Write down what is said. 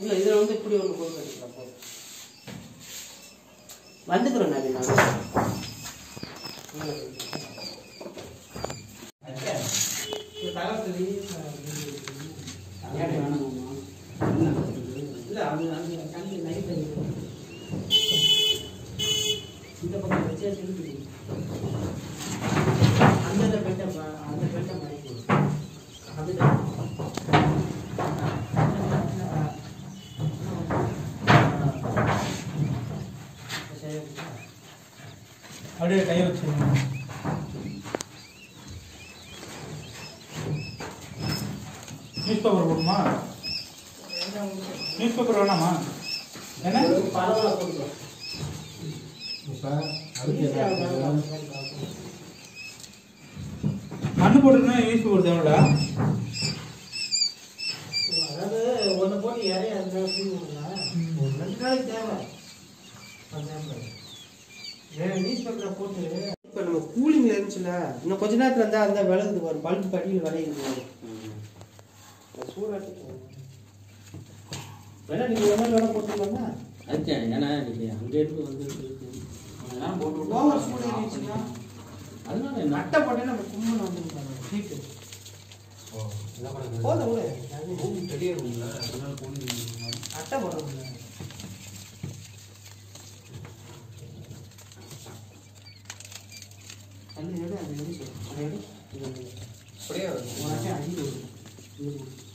இல்லை இதில் வந்து இப்படி ஒன்று போட்டு கட்டிக்கலாம் போதும் வந்துக்கிறோம் நான் நான் இல்லை அது அந்த கல்வி நைட் இந்த பக்கம் வச்சா திருப்பி அந்த பெட்டை ப- அந்த பெட்டை மறைக்கும் அதுதான் அப்படியே கை வச்சுருங்க நியூஸ் பேப்பர் போடுமா நியூஸ் பேப்பர் வேணாமா என்ன பரவாயில்ல கொடுக்கும் மண்ணு போட்டுருந்தா நியூஸ் பேப்பர் தேவைடா அதாவது ஒன்று போட்டு இறைய அந்த ஒரு ரெண்டு நாளைக்கு தேவை நியூஸ் பேப்பரை போட்டு இப்போ நம்ம கூலிங்கில் இருந்துச்சுல இன்னும் கொஞ்ச நேரத்தில் இருந்தால் அந்த விளக்குது வரும் பல்பு கட்டியில் விளையுது வரும் சூடாட்டு வேணா நீங்கள் ஒரு மாதிரி வேணா போட்டுக்கலாமா அதுதான் ஏன்னா நீங்க அங்க இருந்து வந்து அதெல்லாம் போட்டு விட்டு ஓவர் சூடு இருந்துச்சுன்னா அதனால என்ன அட்டை போட்டே நம்ம கும்பல் வந்து ஹீட்டு போதும் விடு. அட்டை போட முடியல தண்ணி எடு அதை எடு சொல்லு. அதை எடு. இதை எடு. அப்படியே உனக்கே அடி விடும். இது விடும்.